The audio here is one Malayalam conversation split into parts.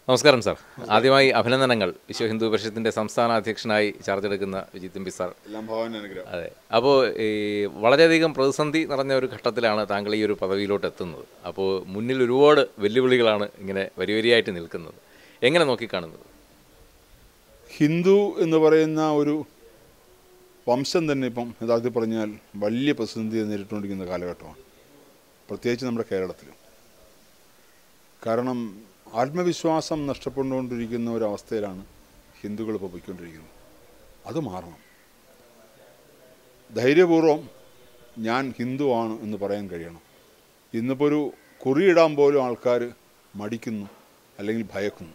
നമസ്കാരം സാർ ആദ്യമായി അഭിനന്ദനങ്ങൾ വിശ്വ ഹിന്ദു പരിഷത്തിൻ്റെ സംസ്ഥാന അധ്യക്ഷനായി ചാർജ് എടുക്കുന്ന വിജിത് എം പി സാർ എല്ലാം ഭഗവാൻ അനുഗ്രഹം അതെ അപ്പോൾ ഈ വളരെയധികം പ്രതിസന്ധി നിറഞ്ഞ ഒരു ഘട്ടത്തിലാണ് താങ്കൾ ഈ ഒരു പദവിയിലോട്ട് എത്തുന്നത് അപ്പോൾ മുന്നിൽ ഒരുപാട് വെല്ലുവിളികളാണ് ഇങ്ങനെ വരി വരിയായിട്ട് നിൽക്കുന്നത് എങ്ങനെ നോക്കിക്കാണുന്നത് ഹിന്ദു എന്ന് പറയുന്ന ഒരു വംശം തന്നെ ഇപ്പം യഥാർത്ഥത്തിൽ പറഞ്ഞാൽ വലിയ പ്രതിസന്ധി നേരിട്ടുകൊണ്ടിരിക്കുന്ന കാലഘട്ടമാണ് പ്രത്യേകിച്ച് നമ്മുടെ കേരളത്തിൽ കാരണം ആത്മവിശ്വാസം നഷ്ടപ്പെട്ടുകൊണ്ടിരിക്കുന്ന ഒരവസ്ഥയിലാണ് ഹിന്ദുക്കൾ ഇപ്പോൾ പോയിക്കൊണ്ടിരിക്കുന്നത് അത് മാറണം ധൈര്യപൂർവ്വം ഞാൻ ഹിന്ദുവാണ് എന്ന് പറയാൻ കഴിയണം ഇന്നിപ്പോൾ ഒരു കുറിയിടാൻ പോലും ആൾക്കാർ മടിക്കുന്നു അല്ലെങ്കിൽ ഭയക്കുന്നു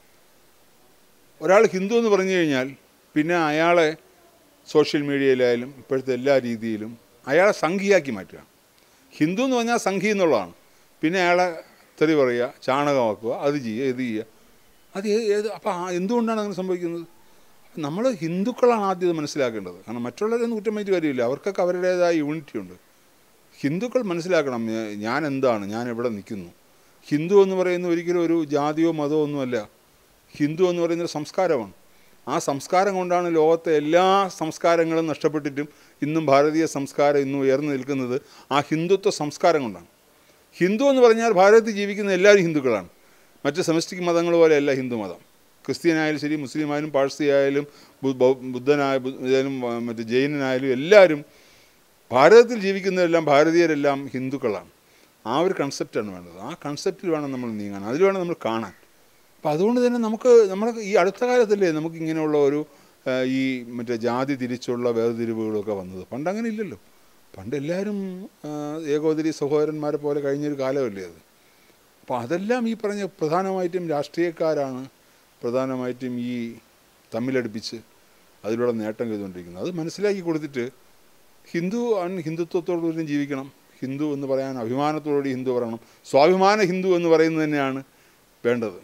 ഒരാൾ ഹിന്ദു എന്ന് പറഞ്ഞു കഴിഞ്ഞാൽ പിന്നെ അയാളെ സോഷ്യൽ മീഡിയയിലായാലും ഇപ്പോഴത്തെ എല്ലാ രീതിയിലും അയാളെ സംഘിയാക്കി മാറ്റുക ഹിന്ദു എന്ന് പറഞ്ഞാൽ സംഘി എന്നുള്ളതാണ് പിന്നെ അയാളെ തെറി പറയുക ചാണകമാക്കുക അത് ചെയ്യുക ഇത് ചെയ്യുക അത് ഏ- ഏത് അപ്പോൾ എന്തുകൊണ്ടാണ് അങ്ങനെ സംഭവിക്കുന്നത് നമ്മൾ ഹിന്ദുക്കളാണ് ആദ്യം ഇത് മനസ്സിലാക്കേണ്ടത് കാരണം മറ്റുള്ളവരൊന്നും കുറ്റം പറ്റി കാര്യമില്ല അവർക്കൊക്കെ അവരുടേതായ യൂണിറ്റി ഉണ്ട് ഹിന്ദുക്കൾ മനസ്സിലാക്കണം ഞാ- ഞാൻ എന്താണ് ഞാൻ എവിടെ നിൽക്കുന്നു ഹിന്ദു എന്ന് പറയുന്നത് ഒരിക്കലും ഒരു ജാതിയോ മതമോ ഒന്നുമല്ല ഹിന്ദു എന്ന് പറയുന്നത് ഒരു സംസ്കാരമാണ് ആ സംസ്കാരം കൊണ്ടാണ് ലോകത്തെ എല്ലാ സംസ്കാരങ്ങളും നഷ്ടപ്പെട്ടിട്ടും ഇന്നും ഭാരതീയ സംസ്കാരം ഇന്നും ഉയർന്നു നിൽക്കുന്നത് ആ ഹിന്ദുത്വ സംസ്കാരം കൊണ്ടാണ് ഹിന്ദു എന്ന് പറഞ്ഞാൽ ഭാരതത്തിൽ ജീവിക്കുന്ന എല്ലാവരും ഹിന്ദുക്കളാണ് മറ്റ് സെമസ്റ്റിക് മതങ്ങൾ പോലെയല്ല ഹിന്ദു മതം ക്രിസ്ത്യനായാലും ശരി മുസ്ലിം ആയാലും പാഴ്സി ആയാലും ബു- ബൗ- ബുദ്ധനായ ബു- ഇതായാലും ആ, മറ്റ് ജൈനനായാലും എല്ലാവരും ഭാരതത്തിൽ ജീവിക്കുന്നവരെല്ലാം ഭാരതീയരെല്ലാം ഹിന്ദുക്കളാണ് ആ ഒരു കൺസെപ്റ്റാണ് വേണ്ടത് ആ കൺസെപ്റ്റിൽ വേണം നമ്മൾ നീങ്ങാൻ അതിൽ വേണം നമ്മൾ കാണാൻ അപ്പം അതുകൊണ്ട് തന്നെ നമുക്ക് നമ്മൾ ഈ അടുത്ത കാലത്തല്ലേ നമുക്ക് ഇങ്ങനെയുള്ള ഒരു ആ, ഈ മറ്റേ ജാതി തിരിച്ചുള്ള വേർതിരിവുകളൊക്കെ വന്നത് പണ്ട് അങ്ങനെ ഇല്ലല്ലോ പണ്ട് എല്ലാവരും ആ, ഏകോദരി സഹോദരന്മാരെ പോലെ കഴിഞ്ഞൊരു കാലമല്ലേ അത് അപ്പോൾ അതെല്ലാം ഈ പറഞ്ഞ പ്രധാനമായിട്ടും രാഷ്ട്രീയക്കാരാണ് പ്രധാനമായിട്ടും ഈ തമ്മിലടുപ്പിച്ച് അതിലൂടെ നേട്ടം ചെയ്തുകൊണ്ടിരിക്കുന്നത് അത് മനസ്സിലാക്കി കൊടുത്തിട്ട് ഹിന്ദു ആണ് ഹിന്ദുത്വത്തോടുകൂടി ജീവിക്കണം ഹിന്ദു എന്ന് പറയാൻ അഭിമാനത്തോടുകൂടി ഹിന്ദു പറയണം സ്വാഭിമാന ഹിന്ദു എന്ന് പറയുന്നത് തന്നെയാണ് വേണ്ടത്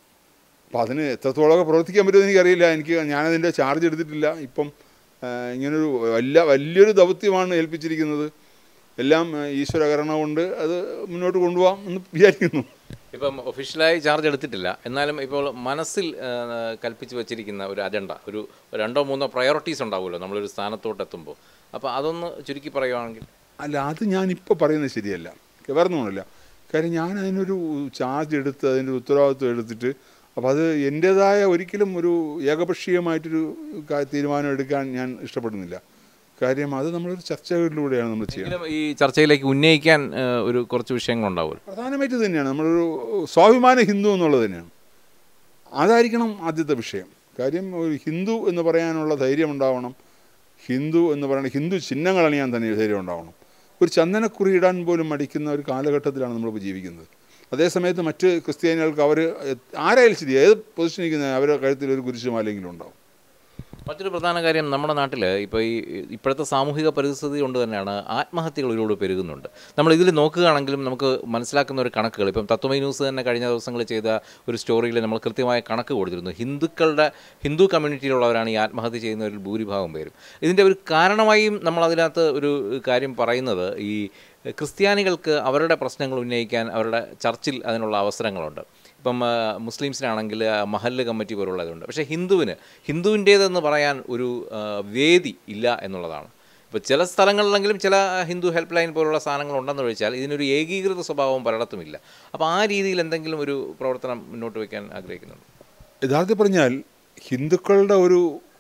അപ്പം അതിന് എത്രത്തോളമൊക്കെ പ്രവർത്തിക്കാൻ പറ്റുമെന്ന് എനിക്കറിയില്ല എനിക്ക് ഞാനതിൻ്റെ ചാർജ് എടുത്തിട്ടില്ല ഇപ്പം ആ, ഇങ്ങനൊരു വലിയ വലിയൊരു ദൗത്യമാണ് ഏൽപ്പിച്ചിരിക്കുന്നത് എല്ലാം ആ, ഈശ്വരകരണ കൊണ്ട് അത് മുന്നോട്ട് കൊണ്ടുപോകാം എന്ന് വിചാരിക്കുന്നു ഇപ്പം ഒഫീഷ്യലായി ചാർജ് എടുത്തിട്ടില്ല എന്നാലും ഇപ്പോൾ മനസ്സിൽ ആ, കൽപ്പിച്ച് വെച്ചിരിക്കുന്ന ഒരു അജണ്ട ഒരു രണ്ടോ മൂന്നോ പ്രയോറിറ്റീസ് ഉണ്ടാവുമല്ലോ നമ്മളൊരു സ്ഥാനത്തോട്ട് എത്തുമ്പോൾ അപ്പോൾ അതൊന്ന് ചുരുക്കി പറയുവാണെങ്കിൽ അല്ല അത് ഞാനിപ്പോൾ പറയുന്നത് ശരിയല്ല വേറൊന്നുമില്ല കാര്യം ഞാൻ അതിനൊരു ചാർജ് എടുത്ത് അതിൻ്റെ ഉത്തരവാദിത്വം എടുത്തിട്ട് അപ്പോൾ അത് എൻ്റേതായ ഒരിക്കലും ഒരു ഏകപക്ഷീയമായിട്ടൊരു കാ- തീരുമാനം എടുക്കാൻ ഞാൻ ഇഷ്ടപ്പെടുന്നില്ല കാര്യം അത് നമ്മളൊരു ചർച്ചകളിലൂടെയാണ് നമ്മൾ ചെയ്യുന്നത് എങ്കിലും ഈ ചർച്ചയിലേക്ക് ഉന്നയിക്കാൻ ആ, ഒരു കുറച്ച് വിഷയങ്ങളുണ്ടാവുമല്ലോ പ്രധാനമായിട്ട് ഇത് തന്നെയാണ് നമ്മളൊരു സ്വാഭിമാന ഹിന്ദു എന്നുള്ളത് തന്നെയാണ് അതായിരിക്കണം ആദ്യത്തെ വിഷയം കാര്യം ഒരു ഹിന്ദു എന്ന് പറയാനുള്ള ധൈര്യം ഉണ്ടാവണം ഹിന്ദു എന്ന് പറയുന്ന ഹിന്ദു ചിഹ്നങ്ങൾ അണിയാൻ തന്നെ ധൈര്യം ഉണ്ടാവണം ഒരു ചന്ദനക്കുറി ഇടാൻ പോലും മടിക്കുന്ന ഒരു കാലഘട്ടത്തിലാണ് നമ്മളിപ്പോൾ ജീവിക്കുന്നത് അതേസമയത്ത് മറ്റ് ക്രിസ്ത്യാനികൾക്ക് അവർ ആരായാലും ശരി ഏത് പൊസിഷനിൽ ഇരിക്കുന്ന അവരുടെ കഴുത്തിൽ ഒരു കുരിശുമാലെങ്കിലും ഉണ്ടാവും മറ്റൊരു പ്രധാന കാര്യം നമ്മുടെ നാട്ടിൽ ഇപ്പോൾ ഈ ഇപ്പോഴത്തെ സാമൂഹിക പരിസ്ഥിതി കൊണ്ട് തന്നെയാണ് ആത്മഹത്യകൾ ഒരുപാട് പെരുകുന്നുണ്ട് നമ്മൾ ഇതിൽ നോക്കുകയാണെങ്കിലും നമുക്ക് മനസ്സിലാക്കുന്ന ഒരു കണക്കുകൾ ഇപ്പം തത്വമൈ ന്യൂസ് തന്നെ കഴിഞ്ഞ ദിവസങ്ങളിൽ ചെയ്ത ഒരു സ്റ്റോറിയിൽ നമ്മൾ കൃത്യമായ കണക്ക് കൊടുത്തിരുന്നു ഹിന്ദുക്കളുടെ ഹിന്ദു കമ്മ്യൂണിറ്റിയിലുള്ളവരാണ് ഈ ആത്മഹത്യ ചെയ്യുന്നവരിൽ ഭൂരിഭാഗം പേരും ഇതിൻ്റെ ഒരു കാരണമായും നമ്മൾ അതിനകത്ത് ഒരു കാര്യം പറയുന്നത് ഈ ക്രിസ്ത്യാനികൾക്ക് അവരുടെ പ്രശ്നങ്ങൾ ഉന്നയിക്കാൻ അവരുടെ ചർച്ചിൽ അതിനുള്ള അവസരങ്ങളുണ്ട് ഇപ്പം ആ, മുസ്ലിംസിനാണെങ്കിൽ ആ, മഹല്ല് കമ്മിറ്റി പോലുള്ളതുണ്ട് പക്ഷേ ഹിന്ദുവിന് ഹിന്ദുവിൻ്റേതെന്ന് പറയാൻ ഒരു ആ, വേദി ഇല്ല എന്നുള്ളതാണ് ഇപ്പോൾ ചില സ്ഥലങ്ങളിലെങ്കിലും ചില ഹിന്ദു ഹെൽപ്പ് ലൈൻ പോലുള്ള സാധനങ്ങൾ ഉണ്ടെന്ന് ചോദിച്ചാൽ ഇതിനൊരു ഏകീകൃത സ്വഭാവം പലയിടത്തുമില്ല അപ്പോൾ ആ രീതിയിൽ എന്തെങ്കിലും ഒരു പ്രവർത്തനം മുന്നോട്ട് വയ്ക്കാൻ ആഗ്രഹിക്കുന്നുണ്ട് യഥാർത്ഥത്തിൽ പറഞ്ഞാൽ ഹിന്ദുക്കളുടെ ഒരു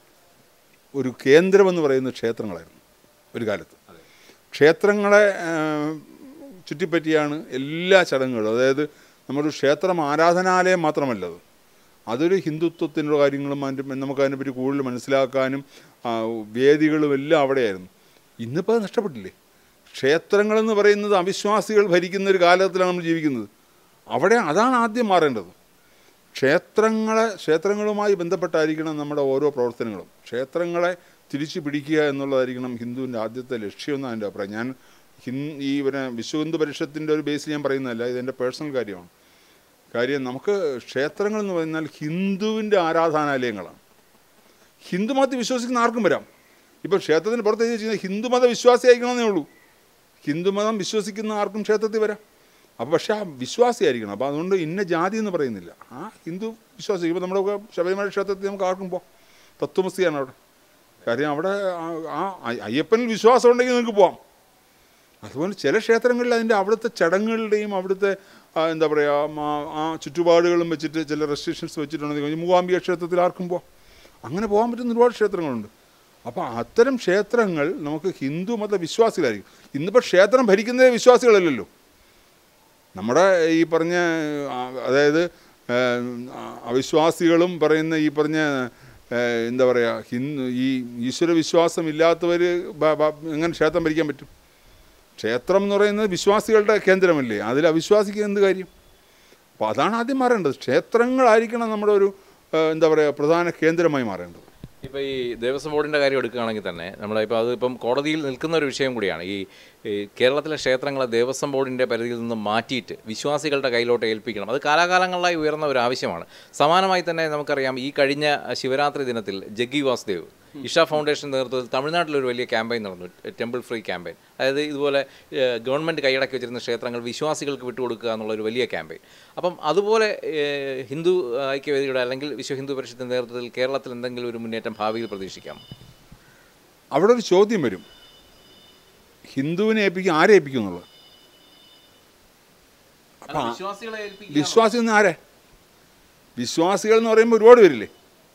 ഒരു കേന്ദ്രമെന്ന് പറയുന്നത് ക്ഷേത്രങ്ങളായിരുന്നു ഒരു കാലത്ത് ക്ഷേത്രങ്ങളെ ആ, ചുറ്റിപ്പറ്റിയാണ് എല്ലാ ചടങ്ങുകളും അതായത് നമ്മുടെ ക്ഷേത്രം ആരാധനാലയം മാത്രമല്ലത് അതൊരു ഹിന്ദുത്വത്തിൻ്റെ കാര്യങ്ങളും അതിൻ്റെ നമുക്ക് അതിനെപ്പറ്റി കൂടുതൽ മനസ്സിലാക്കാനും ആ, വേദികളും എല്ലാം അവിടെയായിരുന്നു ഇന്നിപ്പോൾ അത് നഷ്ടപ്പെട്ടില്ലേ ക്ഷേത്രങ്ങളെന്ന് പറയുന്നത് അവിശ്വാസികൾ ഭരിക്കുന്ന ഒരു കാലത്തിലാണ് നമ്മൾ ജീവിക്കുന്നത് അവിടെ അതാണ് ആദ്യം മാറേണ്ടത് ക്ഷേത്രങ്ങളെ ക്ഷേത്രങ്ങളുമായി ബന്ധപ്പെട്ടായിരിക്കണം നമ്മുടെ ഓരോ പ്രവർത്തനങ്ങളും ക്ഷേത്രങ്ങളെ തിരിച്ചു പിടിക്കുക എന്നുള്ളതായിരിക്കണം ഹിന്ദുവിൻ്റെ ആദ്യത്തെ ലക്ഷ്യമെന്നാണ് എൻ്റെ അഭിപ്രായം ഞാൻ ഹിൻ ഈ പിന്നെ വിശ്വഹിന്ദു പരിഷത്തിൻ്റെ ഒരു ബേസിൽ ഞാൻ പറയുന്നതല്ല ഇതെൻ്റെ പേഴ്സണൽ കാര്യമാണ് കാര്യം നമുക്ക് ക്ഷേത്രങ്ങൾ എന്ന് പറഞ്ഞാൽ ഹിന്ദുവിൻ്റെ ആരാധനാലയങ്ങളാണ് ഹിന്ദുമതത്തിൽ വിശ്വസിക്കുന്ന ആർക്കും വരാം ഇപ്പോൾ ക്ഷേത്രത്തിന് പുറത്ത് എഴുതി വെച്ചിരുന്നത് ഹിന്ദുമത വിശ്വാസി ആയിരിക്കണമെന്നേ ഉള്ളൂ ഹിന്ദുമതം വിശ്വസിക്കുന്ന ആർക്കും ക്ഷേത്രത്തിൽ വരാം അപ്പോൾ പക്ഷേ ആ വിശ്വാസിയായിരിക്കണം അപ്പോൾ അതുകൊണ്ട് ഇന്ന ജാതി എന്ന് പറയുന്നില്ല ആ ഹിന്ദു വിശ്വാസി ഇപ്പോൾ നമ്മുടെ ശബരിമല ക്ഷേത്രത്തിൽ നമുക്ക് ആർക്കും പോകാം തത്വമസിയാണ് അവിടെ കാര്യം അവിടെ ആ- ആ അ- അയ്യപ്പനിൽ വിശ്വാസം ഉണ്ടെങ്കിൽ നിങ്ങൾക്ക് പോവാം അതുപോലെ ചില ക്ഷേത്രങ്ങളിൽ അതിൻ്റെ അവിടുത്തെ ചടങ്ങുകളുടെയും അവിടുത്തെ ആ, എന്താ പറയുക ആ- ആ ചുറ്റുപാടുകളും വെച്ചിട്ട് ചില റെസ്ട്രിക്ഷൻസ് വെച്ചിട്ടുണ്ടെങ്കിൽ മൂകാംബിക ക്ഷേത്രത്തിൽ ആർക്കും പോവാം അങ്ങനെ പോകാൻ പറ്റുന്ന ഒരുപാട് ക്ഷേത്രങ്ങളുണ്ട് അപ്പോൾ അത്തരം ക്ഷേത്രങ്ങൾ നമുക്ക് ഹിന്ദു മത വിശ്വാസികളായിരിക്കും ഇന്നിപ്പോൾ ക്ഷേത്രം ഭരിക്കുന്നത് വിശ്വാസികളല്ലല്ലോ നമ്മുടെ ഈ പറഞ്ഞ ആ, അതായത് ഏ, ആ, അവിശ്വാസികളും പറയുന്ന ഈ പറഞ്ഞ ഏ, എന്താ പറയുക ഹിന്ദു ഈ ഈശ്വര വിശ്വാസം ഇല്ലാത്തവർ എങ്ങനെ ക്ഷേത്രം ഭരിക്കാൻ പറ്റും ക്ഷേത്രം എന്ന് പറയുന്നത് വിശ്വാസികളുടെ കേന്ദ്രമല്ലേ അതിൽ അവിശ്വാസിക്ക് എന്ത് കാര്യം അപ്പോൾ അതാണ് ആദ്യം മാറേണ്ടത് ക്ഷേത്രങ്ങളായിരിക്കണം നമ്മുടെ ഒരു ഏ, എന്താ പറയുക പ്രധാന കേന്ദ്രമായി മാറേണ്ടത് ഇപ്പോൾ ഈ ദേവസ്വം ബോർഡിൻ്റെ കാര്യം എടുക്കുകയാണെങ്കിൽ തന്നെ നമ്മളിപ്പോൾ അത് ഇപ്പം കോടതിയിൽ നിൽക്കുന്ന ഒരു വിഷയം കൂടിയാണ് ഈ ഈ കേരളത്തിലെ ക്ഷേത്രങ്ങളെ ദേവസ്വം ബോർഡിൻ്റെ പരിധിയിൽ നിന്ന് മാറ്റിയിട്ട് വിശ്വാസികളുടെ കയ്യിലോട്ട് ഏൽപ്പിക്കണം അത് കാലാകാലങ്ങളായി ഉയർന്ന ഒരു ആവശ്യമാണ് സമാനമായി തന്നെ നമുക്കറിയാം ഈ കഴിഞ്ഞ ശിവരാത്രി ദിനത്തിൽ ജഗ്ഗി വാസുദേവ് ഇഷ ഫൗണ്ടേഷൻ നേതൃത്വത്തിൽ തമിഴ്നാട്ടിൽ ഒരു വലിയ ക്യാമ്പയിൻ നടന്നു ടെമ്പിൾ ഫ്രീ ക്യാമ്പയിൻ അതായത് ഇതുപോലെ ഏഹ്, ഗവൺമെൻറ് കൈയടക്കി വെച്ചിരുന്ന ക്ഷേത്രങ്ങൾ വിശ്വാസികൾക്ക് വിട്ടുകൊടുക്കുക എന്നുള്ള ഒരു വലിയ ക്യാമ്പയിൻ അപ്പം അതുപോലെ ഏഹ്, ഹിന്ദു ഐക്യവേദിയുടെ അല്ലെങ്കിൽ വിശ്വ ഹിന്ദു പരിഷത്തിൻ്റെ നേതൃത്വത്തിൽ കേരളത്തിൽ എന്തെങ്കിലും ഒരു മുന്നേറ്റം ഭാവിയിൽ പ്രതീക്ഷിക്കാം അവിടെ ഒരു ചോദ്യം വരും ഹിന്ദുവിനെ ഏൽപ്പിക്കും ആരെ ഏൽപ്പിക്കും എന്നുള്ളത് വിശ്വാസികളെ വിശ്വാസി എന്ന് ആരെ വിശ്വാസികൾ എന്ന് പറയുമ്പോൾ ഒരുപാട് പേരില്ലേ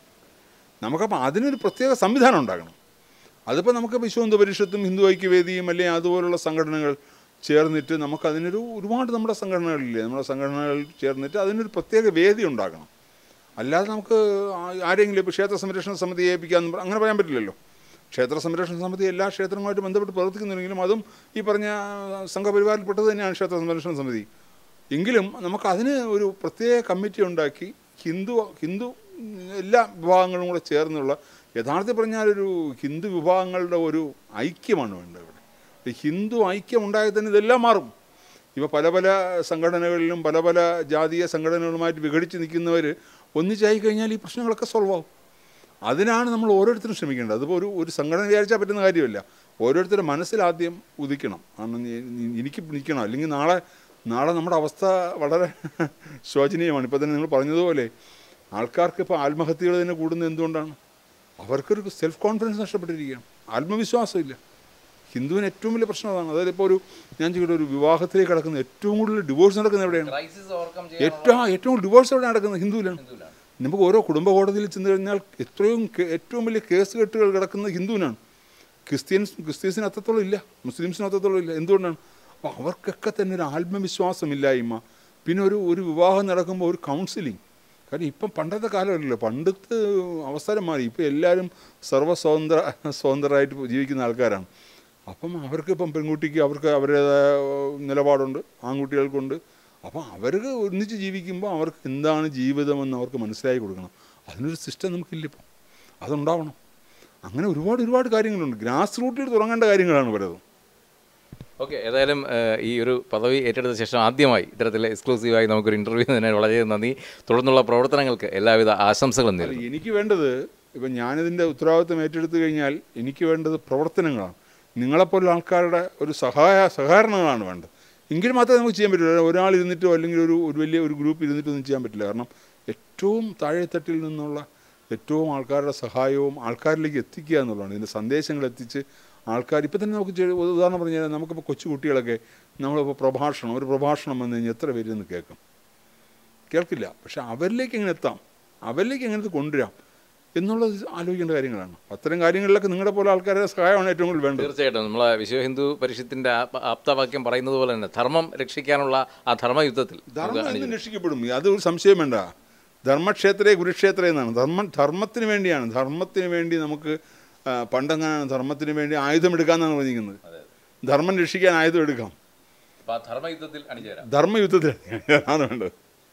നമുക്കപ്പോൾ അതിനൊരു പ്രത്യേക സംവിധാനം ഉണ്ടാകണം അതിപ്പോൾ നമുക്ക് വിശ്വ ഹിന്ദു പരിഷത്തും ഹിന്ദു ഐക്യവേദിയും അല്ലെങ്കിൽ അതുപോലുള്ള സംഘടനകൾ ചേർന്നിട്ട് നമുക്കതിനൊരു ഒരുപാട് നമ്മുടെ സംഘടനകളില്ലേ നമ്മുടെ സംഘടനകൾ ചേർന്നിട്ട് അതിനൊരു പ്രത്യേക വേദി ഉണ്ടാക്കണം അല്ലാതെ നമുക്ക് ആ- ആരെങ്കിലും ഇപ്പോൾ ക്ഷേത്ര സംരക്ഷണ സമിതി ഏൽപ്പിക്കാന്ന് പറ- അങ്ങനെ പറയാൻ പറ്റില്ലല്ലോ ക്ഷേത്ര സംരക്ഷണ സമിതി എല്ലാ ക്ഷേത്രങ്ങളുമായിട്ട് ബന്ധപ്പെട്ട് പ്രവർത്തിക്കുന്നുണ്ടെങ്കിലും അതും ഈ പറഞ്ഞ സംഘപരിവാറിൽപ്പെട്ടത് തന്നെയാണ് ക്ഷേത്ര സംരക്ഷണ സമിതി എങ്കിലും നമുക്ക് അതിന് ഒരു പ്രത്യേക കമ്മിറ്റി ഉണ്ടാക്കി ഹിന്ദു ഹിന്ദു ഉം, എല്ലാ വിഭാഗങ്ങളും കൂടെ ചേർന്നുള്ള യഥാർത്ഥത്തിൽ പറഞ്ഞാൽ ഒരു ഹിന്ദു വിഭാഗങ്ങളുടെ ഒരു ഐക്യമാണ് വേണ്ടത് ഇവിടെ ഈ ഹിന്ദു ഐക്യം ഉണ്ടായാൽ തന്നെ ഇതെല്ലാം മാറും ഇപ്പോൾ പല പല സംഘടനകളിലും പല പല ജാതീയ സംഘടനകളുമായിട്ട് വിഘടിച്ച് നിൽക്കുന്നവർ ഒന്നിച്ചായി കഴിഞ്ഞാൽ ഈ പ്രശ്നങ്ങളൊക്കെ സോൾവ് ആവും അതിനാണ് നമ്മൾ ഓരോരുത്തരും ശ്രമിക്കേണ്ടത് അതിപ്പോൾ ഒരു ഒരു സംഘടന വിചാരിച്ചാൽ പറ്റുന്ന കാര്യമല്ല ഓരോരുത്തരുടെ മനസ്സിലാദ്യം ഉദിക്കണം കാരണം നീ- നീ- എനിക്ക് നിൽക്കണം അല്ലെങ്കിൽ നാളെ നാളെ നമ്മുടെ അവസ്ഥ വളരെ ശോചനീയമാണ് ഇപ്പോൾ തന്നെ നിങ്ങൾ പറഞ്ഞതുപോലെ ആൾക്കാർക്ക് ഇപ്പോൾ ആത്മഹത്യകൾ തന്നെ കൂടുന്നത് എന്തുകൊണ്ടാണ് അവർക്കൊരു സെൽഫ് കോൺഫിഡൻസ് നഷ്ടപ്പെട്ടിരിക്കുകയാണ് ആത്മവിശ്വാസമില്ല ഹിന്ദുവിന് ഏറ്റവും വലിയ പ്രശ്നം അതാണ് അതായത് ഇപ്പോൾ ഒരു ഞാൻ ചോദിക്കട്ടെ ഒരു വിവാഹത്തിലേക്ക് കിടക്കുന്ന ഏറ്റവും കൂടുതൽ ഡിവോഴ്സ് നടക്കുന്നത് എവിടെയാണ് ക്രൈസിസ് ഓവർകം ഏറ്റവും ആ, ഏറ്റവും ഡിവോഴ്സ് എവിടെ നടക്കുന്നത് ഹിന്ദുവിലാണ് നമുക്ക് ഓരോ കുടുംബ കോടതിയിൽ ചെന്ന് കഴിഞ്ഞാൽ എത്രയും കേ- ഏറ്റവും വലിയ കേസ് കെട്ടുകൾ കിടക്കുന്നത് ഹിന്ദുവിനാണ് ക്രിസ്ത്യൻസ് ക്രിസ്ത്യൻസിന് അത്രത്തോളം ഇല്ല മുസ്ലിംസിന് അത്രത്തോളം ഇല്ല എന്തുകൊണ്ടാണ് അപ്പോൾ അവർക്കൊക്കെ തന്നെ ഒരു ആത്മവിശ്വാസമില്ലായ്മ പിന്നെ ഒരു ഒരു വിവാഹം നടക്കുമ്പോൾ ഒരു കൗൺസിലിംഗ് കാര്യം ഇപ്പം പണ്ടത്തെ കാലമല്ലല്ലോ പണ്ടത്തെ അവസരം മാറി ഇപ്പം എല്ലാവരും സർവ്വസ്വതന്ത്ര സ്വതന്ത്രരായിട്ട് ജീവിക്കുന്ന ആൾക്കാരാണ് അപ്പം അവർക്ക് ഇപ്പം പെൺകുട്ടിക്ക് അവർക്ക് അവരുടേതായ നിലപാടുണ്ട് ആൺകുട്ടികൾക്കുണ്ട് അപ്പം അവർക്ക് ഒന്നിച്ച് ജീവിക്കുമ്പോൾ അവർക്ക് എന്താണ് ജീവിതമെന്ന് അവർക്ക് മനസ്സിലാക്കി കൊടുക്കണം അതിനൊരു സിസ്റ്റം നമുക്കില്ല ഇപ്പം അതുണ്ടാവണം അങ്ങനെ ഒരുപാട് ഒരുപാട് കാര്യങ്ങളുണ്ട് ഗ്രാസ് റൂട്ടിൽ തുടങ്ങേണ്ട കാര്യങ്ങളാണ് പലതും ഓക്കെ ഏതായാലും ഏഹ്, ഈ ഒരു പദവി ഏറ്റെടുത്ത ശേഷം ആദ്യമായി ഇത്തരത്തിൽ എക്സ്ക്ലൂസീവായി നമുക്കൊരു ഇൻ്റർവ്യൂ തന്നെ വളരെ നന്ദി തുടർന്നുള്ള പ്രവർത്തനങ്ങൾക്ക് എല്ലാവിധ ആശംസകളും അല്ല, നേരുന്നു എനിക്ക് വേണ്ടത് ഇപ്പം ഞാനിതിൻ്റെ ഉത്തരവാദിത്വം ഏറ്റെടുത്തു കഴിഞ്ഞാൽ എനിക്ക് വേണ്ടത് പ്രവർത്തനങ്ങളാണ് നിങ്ങളെപ്പോലുള്ള ആൾക്കാരുടെ ഒരു സഹായ സഹകരണങ്ങളാണ് വേണ്ടത് എങ്കിൽ മാത്രമേ നമുക്ക് ചെയ്യാൻ പറ്റുള്ളൂ ഒരാൾ ഇരുന്നിട്ടോ അല്ലെങ്കിൽ ഒരു ഒരു വലിയ ഒരു ഗ്രൂപ്പ് ഇരുന്നിട്ടോ ഒന്നും ചെയ്യാൻ പറ്റില്ല കാരണം ഏറ്റവും താഴെത്തട്ടിൽ നിന്നുള്ള ഏറ്റവും ആൾക്കാരുടെ സഹായവും ആൾക്കാരിലേക്ക് എത്തിക്കുക എന്നുള്ളതാണ് ഇതിൻ്റെ സന്ദേശങ്ങൾ എത്തിച്ച് ആൾക്കാർ ഇപ്പം തന്നെ നമുക്ക് ചെയ്യ- ഒരു ഉദാഹരണം പറഞ്ഞു കഴിഞ്ഞാൽ നമുക്കിപ്പോൾ കൊച്ചു കുട്ടികളൊക്കെ നമ്മളിപ്പോൾ പ്രഭാഷണം ഒരു പ്രഭാഷണം വന്നു കഴിഞ്ഞാൽ എത്ര പേര് നിന്ന് കേൾക്കും കേൾക്കില്ല പക്ഷെ അവരിലേക്ക് എങ്ങനെ എത്താം അവരിലേക്ക് എങ്ങനെ ഇത് കൊണ്ടുവരാം എന്നുള്ളത് ആലോചിക്കേണ്ട കാര്യങ്ങളാണ് അത്തരം കാര്യങ്ങളിലൊക്കെ നിങ്ങളുടെ പോലെ ആൾക്കാരുടെ സഹായമാണ് ഏറ്റവും കൂടുതൽ വേണ്ടത് തീർച്ചയായിട്ടും നമ്മളെ വിശ്വ ഹിന്ദു പരിഷത്തിന്റെ ആപ- ആപ്തവാക്യം പറയുന്നത് പോലെ തന്നെ ധർമ്മം രക്ഷിക്കാനുള്ള ആ ധർമ്മയുദ്ധത്തിൽ നമുക്ക് ധർമ്മം അണിനിരക്കാം. എന്നും രക്ഷിക്കപ്പെടും അതൊരു സംശയം വേണ്ട ധർമ്മക്ഷേത്രേ കുരുക്ഷേത്രേ എന്നാണ് ധർമ്മം ധർമ്മത്തിന് വേണ്ടിയാണ് ധർമ്മത്തിന് വേണ്ടി നമുക്ക് ആ, പണ്ടെങ്ങാനാണ് ധർമ്മത്തിന് വേണ്ടി ആയുധം എടുക്കാമെന്നാണ് പറഞ്ഞിരിക്കുന്നത് ധർമ്മം രക്ഷിക്കാൻ ആയുധം എടുക്കാം അപ്പൊ ആ ധർമ്മയുദ്ധത്തിൽ അണിചേരാം ധർമ്മയുദ്ധത്തിൽ അതാണ് വേണ്ടത്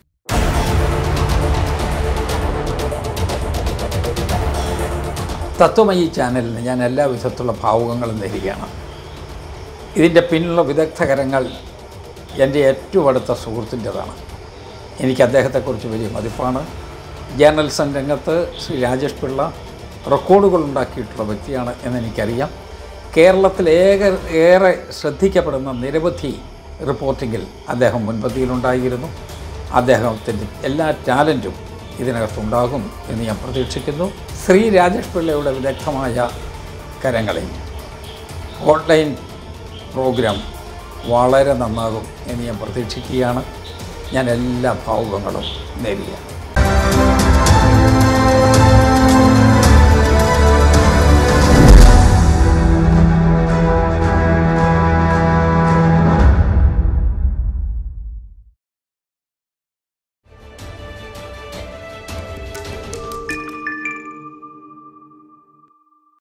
തത്വമയി ചാനലിന് ഞാൻ എല്ലാ വിധത്തിലുള്ള ഭാവുകങ്ങളും നേരുകയാണ് ഇതിൻ്റെ പിന്നിലുള്ള വിദഗ്ധകരങ്ങൾ എൻ്റെ ഏറ്റവും അടുത്ത സുഹൃത്തിൻ്റെതാണ് എനിക്ക് അദ്ദേഹത്തെക്കുറിച്ച് വലിയ മതിപ്പാണ് ജേർണലിസം രംഗത്ത് ശ്രീ രാജേഷ് പിള്ള റെക്കോർഡുകൾ ഉണ്ടാക്കിയിട്ടുള്ള വ്യക്തിയാണ് എന്നെനിക്കറിയാം കേരളത്തിൽ ഏക ഏറെ ശ്രദ്ധിക്കപ്പെടുന്ന നിരവധി റിപ്പോർട്ടിങ്ങിൽ അദ്ദേഹം മുൻപന്തിയിലുണ്ടായിരുന്നു അദ്ദേഹത്തിൻ്റെ എല്ലാ ടാലൻറ്റും ഇതിനകത്തുണ്ടാകും എന്ന് ഞാൻ പ്രതീക്ഷിക്കുന്നു ശ്രീ രാജേഷ് പിള്ളയുടെ വിദഗ്ധമായ കരങ്ങളിൽ ഓൺലൈൻ പ്രോഗ്രാം വളരെ നന്നാകും എന്ന് ഞാൻ പ്രതീക്ഷിക്കുകയാണ് ഞാൻ എല്ലാ ഭാവുകങ്ങളും നേരുകയാണ്